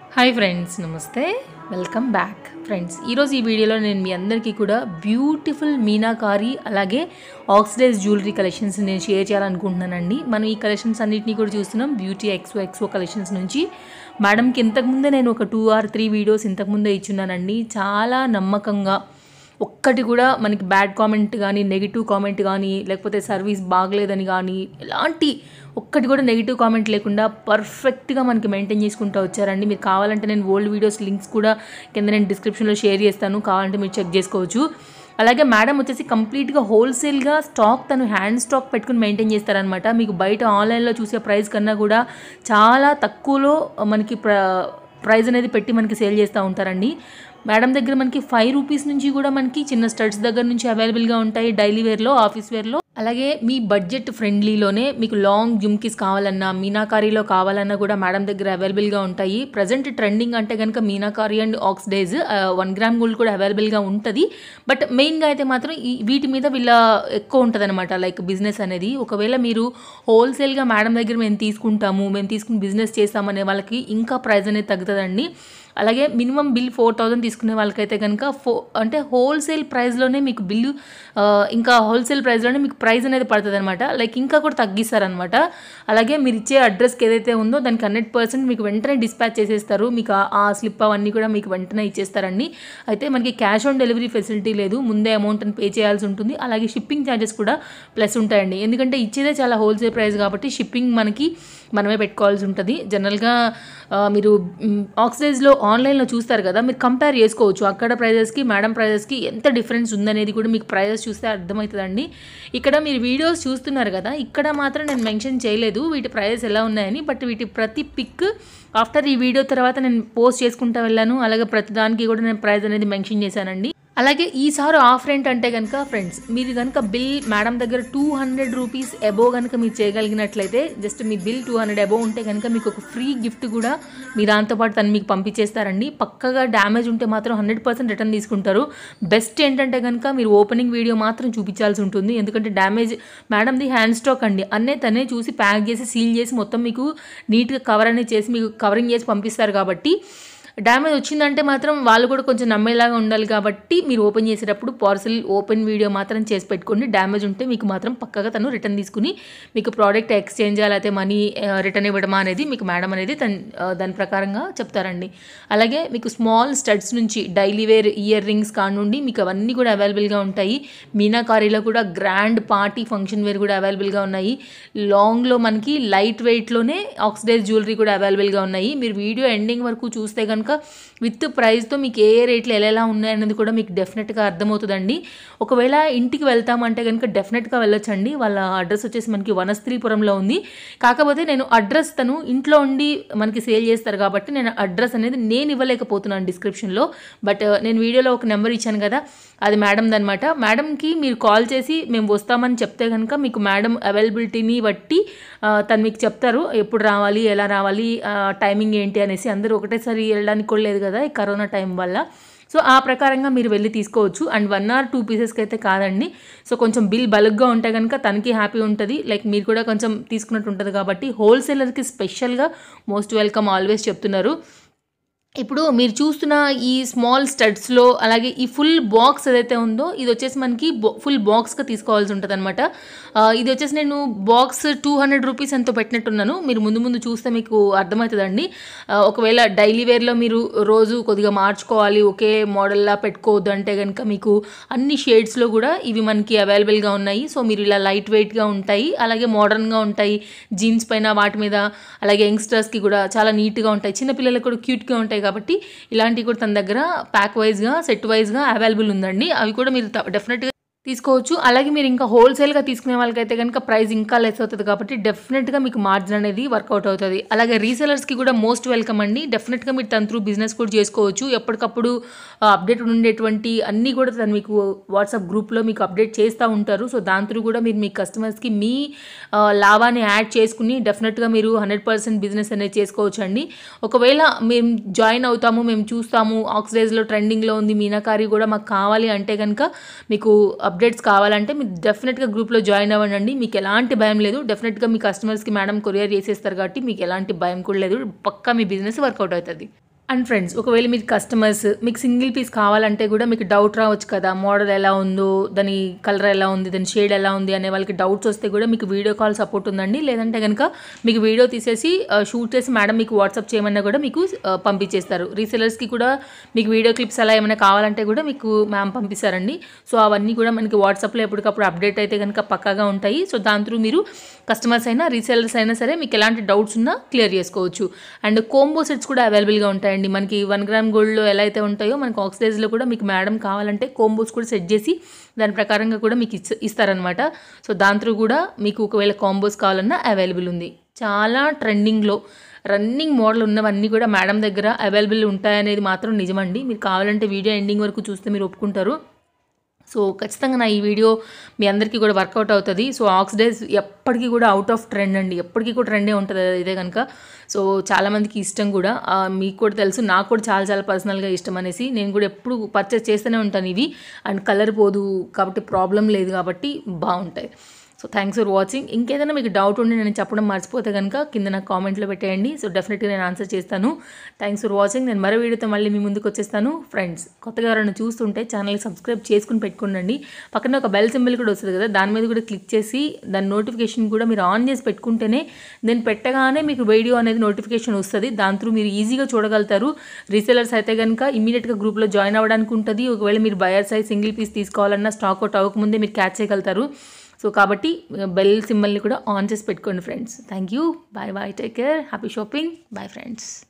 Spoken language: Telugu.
హాయ్ ఫ్రెండ్స్ నమస్తే వెల్కమ్ బ్యాక్ ఫ్రెండ్స్ ఈరోజు ఈ వీడియోలో నేను మీ అందరికీ కూడా బ్యూటిఫుల్ మీనాకారి అలాగే ఆక్సిడైజ్ జ్యువెలరీ కలెక్షన్స్ నేను షేర్ చేయాలనుకుంటున్నానండి మనం ఈ కలెక్షన్స్ అన్నిటినీ కూడా చూస్తున్నాం బ్యూటీ ఎక్స్ఓ ఎక్స్ఓ కలెక్షన్స్ నుంచి మేడంకి ఇంతకుముందే నేను ఒక టూ ఆర్ త్రీ వీడియోస్ ఇంతకుముందే ఇచ్చున్నానండి చాలా నమ్మకంగా ఒక్కటి కూడా మనకి బ్యాడ్ కామెంట్ కానీ నెగిటివ్ కామెంట్ కానీ లేకపోతే సర్వీస్ బాగలేదని కానీ ఎలాంటి ఒక్కటి కూడా నెగిటివ్ కామెంట్ లేకుండా పర్ఫెక్ట్గా మనకి మెయింటైన్ చేసుకుంటూ వచ్చారండి మీరు కావాలంటే నేను ఓల్డ్ వీడియోస్ లింక్స్ కూడా కింద నేను డిస్క్రిప్షన్లో షేర్ చేస్తాను కావాలంటే మీరు చెక్ చేసుకోవచ్చు అలాగే మేడం వచ్చేసి కంప్లీట్గా హోల్సేల్గా స్టాక్ తను హ్యాండ్ స్టాక్ పెట్టుకుని మెయింటైన్ చేస్తారనమాట మీకు బయట ఆన్లైన్లో చూసే ప్రైస్ కన్నా కూడా చాలా తక్కువలో మనకి ప్ర ప్రైస్ అనేది పెట్టి మనకి సేల్ చేస్తూ ఉంటారండి మేడం దగ్గర మనకి ఫైవ్ రూపీస్ నుంచి కూడా మనకి చిన్న స్టడ్స్ దగ్గర నుంచి అవైలబుల్గా ఉంటాయి డైలీ వేర్లో ఆఫీస్ వేర్లో అలాగే మీ బడ్జెట్ ఫ్రెండ్లీలోనే మీకు లాంగ్ జుమ్కీస్ కావాలన్నా మీనాకారీలో కావాలన్నా కూడా మేడం దగ్గర అవైలబుల్గా ఉంటాయి ప్రజెంట్ ట్రెండింగ్ అంటే కనుక meenakari and oxidise one gram gold కూడా అవైలబుల్గా ఉంటుంది బట్ మెయిన్గా అయితే మాత్రం ఈ వీటి మీద వీళ్ళ ఎక్కువ ఉంటుంది అనమాట లైక్ బిజినెస్ అనేది ఒకవేళ మీరు హోల్సేల్గా మేడం దగ్గర మేము తీసుకుంటాము మేము తీసుకుని బిజినెస్ చేస్తామనే వాళ్ళకి ఇంకా ప్రైస్ అనేది తగ్గుతుందండి అలాగే మినిమం బిల్ ఫోర్ థౌజండ్ తీసుకునే వాళ్ళకైతే కనుక ఫో అంటే హోల్సేల్ ప్రైస్లోనే మీకు బిల్లు ఆ, ఇంకా హోల్సేల్ ప్రైస్లోనే మీకు ప్రైస్ అనేది పడుతుంది అనమాట లైక్ ఇంకా కూడా తగ్గిస్తారనమాట అలాగే మీరు ఇచ్చే అడ్రస్కి ఏదైతే ఉందో దానికి హండ్రెడ్ పర్సెంట్ మీకు వెంటనే డిస్పాచ్ చేసేస్తారు మీకు ఆ- ఆ స్లిప్ అవన్నీ కూడా మీకు వెంటనే ఇచ్చేస్తారండి అయితే మనకి క్యాష్ ఆన్ డెలివరీ ఫెసిలిటీ లేదు ముందే అమౌంట్ అని పే చేయాల్సి ఉంటుంది అలాగే షిప్పింగ్ ఛార్జెస్ కూడా ప్లస్ ఉంటాయండి ఎందుకంటే ఇచ్చేదే చాలా హోల్సేల్ ప్రైస్ కాబట్టి షిప్పింగ్ మనకి మనమే పెట్టుకోవాల్సి ఉంటుంది జనరల్గా ఆ, మీరు మ్, ఆక్సిడైజ్లో ఆన్లైన్లో చూస్తారు కదా మీరు కంపేర్ చేసుకోవచ్చు అక్కడ ప్రైజెస్కి మేడం ప్రైజెస్కి ఎంత డిఫరెన్స్ ఉందనేది కూడా మీకు ప్రైజెస్ చూస్తే అర్థమవుతుందండి ఇక్కడ మీరు వీడియోస్ చూస్తున్నారు కదా ఇక్కడ మాత్రం నేను మెన్షన్ చేయలేదు వీటి ప్రైజెస్ ఎలా ఉన్నాయని బట్ వీటి ప్రతి పిక్ ఆఫ్టర్ ఈ వీడియో తర్వాత నేను పోస్ట్ చేసుకుంటా వెళ్ళాను అలాగే ప్రతి దానికి కూడా నేను ప్రైస్ అనేది మెన్షన్ చేశానండి అలాగే ఈసారి ఆఫర్ ఏంటంటే కనుక ఫ్రెండ్స్ మీరు కనుక బిల్ మేడం దగ్గర టూ హండ్రెడ్ రూపీస్ అబో కనుక మీరు చేయగలిగినట్లయితే జస్ట్ మీ బిల్ టూ హండ్రెడ్ అబో ఉంటే కనుక మీకు ఒక ఫ్రీ గిఫ్ట్ కూడా మీ దాంతోపాటు తను మీకు పంపించేస్తారండి పక్కగా డ్యామేజ్ ఉంటే మాత్రం హండ్రెడ్ పర్సెంట్ రిటర్న్ తీసుకుంటారు బెస్ట్ ఏంటంటే కనుక మీరు ఓపెనింగ్ వీడియో మాత్రం చూపించాల్సి ఉంటుంది ఎందుకంటే డ్యామేజ్ మేడంది హ్యాండ్ స్టాక్ అండి అన్నే తనే చూసి ప్యాక్ చేసి సీల్ చేసి మొత్తం మీకు నీట్గా కవర్ అనేది చేసి మీకు కవరింగ్ చేసి పంపిస్తారు కాబట్టి డ్యామేజ్ వచ్చిందంటే మాత్రం వాళ్ళు కూడా కొంచెం నమ్మేలాగా ఉండాలి కాబట్టి మీరు ఓపెన్ చేసేటప్పుడు పార్సల్ ఓపెన్ వీడియో మాత్రం చేసి పెట్టుకోండి డ్యామేజ్ ఉంటే మీకు మాత్రం పక్కగా తను రిటర్న్ తీసుకుని మీకు ప్రోడక్ట్ ఎక్స్చేంజ్ లేకపోతే మనీ రిటర్న్ ఇవ్వడమా అనేది మీకు మేడం అనేది తన్ ఆ, దాని ప్రకారంగా చెప్తారండి అలాగే మీకు స్మాల్ స్టడ్స్ నుంచి డైలీ వేర్ ఇయర్ రింగ్స్ కానుండి మీకు అవన్నీ కూడా అవైలబుల్గా ఉంటాయి మీనాకారీలో కూడా గ్రాండ్ పార్టీ ఫంక్షన్ వేర్ కూడా అవైలబుల్గా ఉన్నాయి లాంగ్లో మనకి లైట్ వెయిట్లోనే ఆక్సిడైజ్ జ్యువెలరీ కూడా అవైలబుల్గా ఉన్నాయి మీరు వీడియో ఎండింగ్ వరకు చూస్తే కనుక విత్ ప్రైస్తో మీకు ఏ ఏ రేట్లు ఎలా ఎలా ఉన్నాయన్నది కూడా మీకు డెఫినెట్గా అర్థమవుతుందండి ఒకవేళ ఇంటికి వెళ్తామంటే కనుక డెఫినెట్గా వెళ్ళొచ్చండి వాళ్ళ అడ్రస్ వచ్చేసి మనకి వనస్త్రీపురంలో ఉంది కాకపోతే నేను అడ్రస్ తను ఇంట్లో ఉండి మనకి సేల్ చేస్తారు కాబట్టి నేను అడ్రస్ అనేది నేను ఇవ్వలేకపోతున్నాను డిస్క్రిప్షన్లో బట్ నేను వీడియోలో ఒక నెంబర్ ఇచ్చాను కదా అది మేడం అనమాట మేడంకి మీరు కాల్ చేసి మేము వస్తామని చెప్తే కనుక మీకు మేడం అవైలబిలిటీని బట్టి ఆ, తను మీకు చెప్తారు ఎప్పుడు రావాలి ఎలా రావాలి ఆ, టైమింగ్ ఏంటి అనేసి అందరూ ఒకటేసారి వెళ్ళడానికి కూడా లేదు కదా ఈ కరోనా టైం వల్ల సో ఆ ప్రకారంగా మీరు వెళ్ళి తీసుకోవచ్చు అండ్ వన్ ఆర్ టూ పీసెస్కి అయితే కాదండి సో కొంచెం బిల్ బల్క్గా ఉంటే కనుక తనకి హ్యాపీ ఉంటుంది లైక్ మీరు కూడా కొంచెం తీసుకున్నట్టు ఉంటుంది కాబట్టి హోల్సేలర్కి స్పెషల్గా మోస్ట్ వెల్కమ్ ఆల్వేస్ చెప్తున్నారు ఇప్పుడు మీరు చూస్తున్న ఈ స్మాల్ స్టడ్స్లో అలాగే ఈ ఫుల్ బాక్స్ ఏదైతే ఉందో ఇది వచ్చేసి మనకి ఫుల్ బాక్స్గా తీసుకోవాల్సి ఉంటుంది అనమాట ఇది వచ్చేసి నేను బాక్స్ టూ హండ్రెడ్ రూపీస్ ఎంతో పెట్టినట్టున్నాను మీరు ముందు ముందు చూస్తే మీకు అర్థమవుతుందండి ఆ, ఒకవేళ డైలీ వేర్లో మీరు రోజు కొద్దిగా మార్చుకోవాలి ఒకే మోడల్లా పెట్టుకోవద్దు అంటే కనుక మీకు అన్ని షేడ్స్లో కూడా ఇవి మనకి అవైలబుల్గా ఉన్నాయి సో మీరు ఇలా లైట్ వెయిట్గా ఉంటాయి అలాగే మోడర్న్గా ఉంటాయి జీన్స్ పైన వాటి మీద అలాగే యంగ్స్టర్స్కి కూడా చాలా నీట్గా ఉంటాయి చిన్నపిల్లలకు కూడా క్యూట్గా ఉంటాయి కాబట్టి ఇలాంటివి కూడా తన దగ్గర ప్యాక్ వైజ్గా సెట్ వైజ్గా అవైలబుల్ ఉందండి అవి కూడా మీరు డెఫినెట్గా తీసుకోవచ్చు అలాగే మీరు ఇంకా హోల్సేల్గా తీసుకునే వాళ్ళకైతే కనుక ప్రైస్ ఇంకా లెస్ అవుతుంది కాబట్టి డెఫినెట్గా మీకు మార్జిన్ అనేది వర్కౌట్ అవుతుంది అలాగే రీసెలర్స్కి కూడా మోస్ట్ వెల్కమ్ అండి డెఫినెట్గా మీరు తన త్రూ బిజినెస్ కూడా చేసుకోవచ్చు ఎప్పటికప్పుడు అప్డేట్ ఉండేటువంటి అన్నీ కూడా తను మీకు వాట్సాప్ గ్రూప్లో మీకు అప్డేట్ చేస్తూ ఉంటారు సో దాని త్రూ కూడా మీరు మీ కస్టమర్స్కి మీ ఆ, లాభాన్ని యాడ్ చేసుకుని డెఫినెట్గా మీరు హండ్రెడ్ పర్సెంట్ బిజినెస్ అనేది చేసుకోవచ్చు అండి ఒకవేళ మేము జాయిన్ అవుతాము మేము చూస్తాము ఆక్సిడైజ్లో ట్రెండింగ్లో ఉంది మీనాకారి కూడా మాకు కావాలి అంటే కనుక మీకు అప్డేట్స్ కావాలంటే మీరు డెఫినెట్గా గ్రూప్లో జాయిన్ అవ్వండి మీకు ఎలాంటి భయం లేదు డెఫినెట్గా మీ కస్టమర్స్కి మేడం కొరియర్ చేసేస్తారు కాబట్టి మీకు ఎలాంటి భయం కూడా లేదు పక్కా మీ బిజినెస్ వర్కౌట్ అవుతుంది అండ్ ఫ్రెండ్స్ ఒకవేళ మీరు కస్టమర్స్ మీకు సింగిల్ పీస్ కావాలంటే కూడా మీకు డౌట్ రావచ్చు కదా మోడల్ ఎలా ఉందో దాని కలర్ ఎలా ఉంది దాని షేడ్ ఎలా ఉంది అనే వాళ్ళకి డౌట్స్ వస్తే కూడా మీకు వీడియో కాల్ సపోర్ట్ ఉందండి లేదంటే కనుక మీకు వీడియో తీసేసి షూట్ చేసి మేడం మీకు వాట్సాప్ చేయమన్నా కూడా మీకు ఆ, పంపించేస్తారు రీసెలర్స్కి కూడా మీకు వీడియో క్లిప్స్ అలా ఏమైనా కావాలంటే కూడా మీకు మ్యామ్ పంపిస్తారండి సో అవన్నీ కూడా మనకి వాట్సాప్లో ఎప్పటికప్పుడు అప్డేట్ అయితే కనుక పక్కాగా ఉంటాయి సో దాని త్రూ మీరు కస్టమర్స్ అయినా రీసెలర్స్ అయినా సరే మీకు ఎలాంటి డౌట్స్ ఉన్నా క్లియర్ చేసుకోవచ్చు అండ్ కోంబో సెట్స్ కూడా అవైలబుల్గా ఉంటాయండి మనకి వన్ గ్రామ్ గోల్డ్లో ఎలా అయితే ఉంటాయో మనకి ఆక్సిడైజ్లో కూడా మీకు మేడం కావాలంటే కోంబోస్ కూడా సెట్ చేసి దాని ప్రకారంగా కూడా మీకు ఇచ్చ ఇస్తారనమాట సో దాని త్రూ కూడా మీకు ఒకవేళ కాంబోస్ కావాలన్నా అవైలబుల్ ఉంది చాలా ట్రెండింగ్లో రన్నింగ్ మోడల్ ఉన్నవన్నీ కూడా మేడం దగ్గర అవైలబుల్ ఉంటాయనేది మాత్రం నిజమండి మీరు కావాలంటే వీడియో ఎండింగ్ వరకు చూస్తే మీరు ఒప్పుకుంటారు సో ఖచ్చితంగా నా ఈ వీడియో మీ అందరికీ కూడా వర్కౌట్ అవుతుంది సో ఆక్సిడైజ్ ఎప్పటికీ కూడా అవుట్ ఆఫ్ ట్రెండ్ అండి ఎప్పటికీ కూడా ట్రెండే ఉంటుంది ఇదే కనుక సో చాలామందికి ఇష్టం కూడా ఆ, మీకు కూడా తెలుసు నాకు కూడా చాలా చాలా పర్సనల్గా ఇష్టం అనేసి నేను కూడా ఎప్పుడు పర్చేస్ చేస్తూనే ఉంటాను ఇవి అండ్ కలర్ పోదు కాబట్టి ప్రాబ్లం లేదు కాబట్టి బాగుంటాయి సో థ్యాంక్స్ ఫర్ వాచింగ్ ఇంకేదైనా మీకు డౌట్ ఉండి నేను చెప్పడం మర్చిపోతే కనుక కింద నాకు కామెంట్లో పెట్టేయండి సో డెఫినెట్గా నేను ఆన్సర్ చేస్తాను థ్యాంక్స్ ఫర్ వాచింగ్ నేను మరో వీడియోతో మళ్ళీ మీ ముందుకు వచ్చేస్తాను ఫ్రెండ్స్ కొత్తగా ఎవరైనా చూస్తుంటే ఛానల్కి సబ్స్క్రైబ్ చేసుకుని పెట్టుకోండి పక్కన ఒక బెల్ సింబల్ కూడా వస్తుంది కదా దాని మీద కూడా క్లిక్ చేసి దాని నోటిఫికేషన్ కూడా మీరు ఆన్ చేసి పెట్టుకుంటేనే నేను పెట్టగానే మీకు వీడియో అనేది నోటిఫికేషన్ వస్తుంది దాని త్రూ మీరు ఈజీగా చూడగలుగుతారు రీసెలర్స్ అయితే కనుక ఇమీడియట్గా గ్రూప్లో జాయిన్ అవ్వడానికి ఉంటుంది ఒకవేళ మీరు బయర్ సైజ్ సింగిల్ పీస్ తీసుకోవాలన్నా స్టాక్ అవుట్ అవ్వకముందే మీరు క్యాచ్ చేయగలుగుతారు సో కాబట్టి బెల్ సింబల్ని కూడా ఆన్ చేసి పెట్టుకోండి friends thank you bye bye take care happy shopping bye friends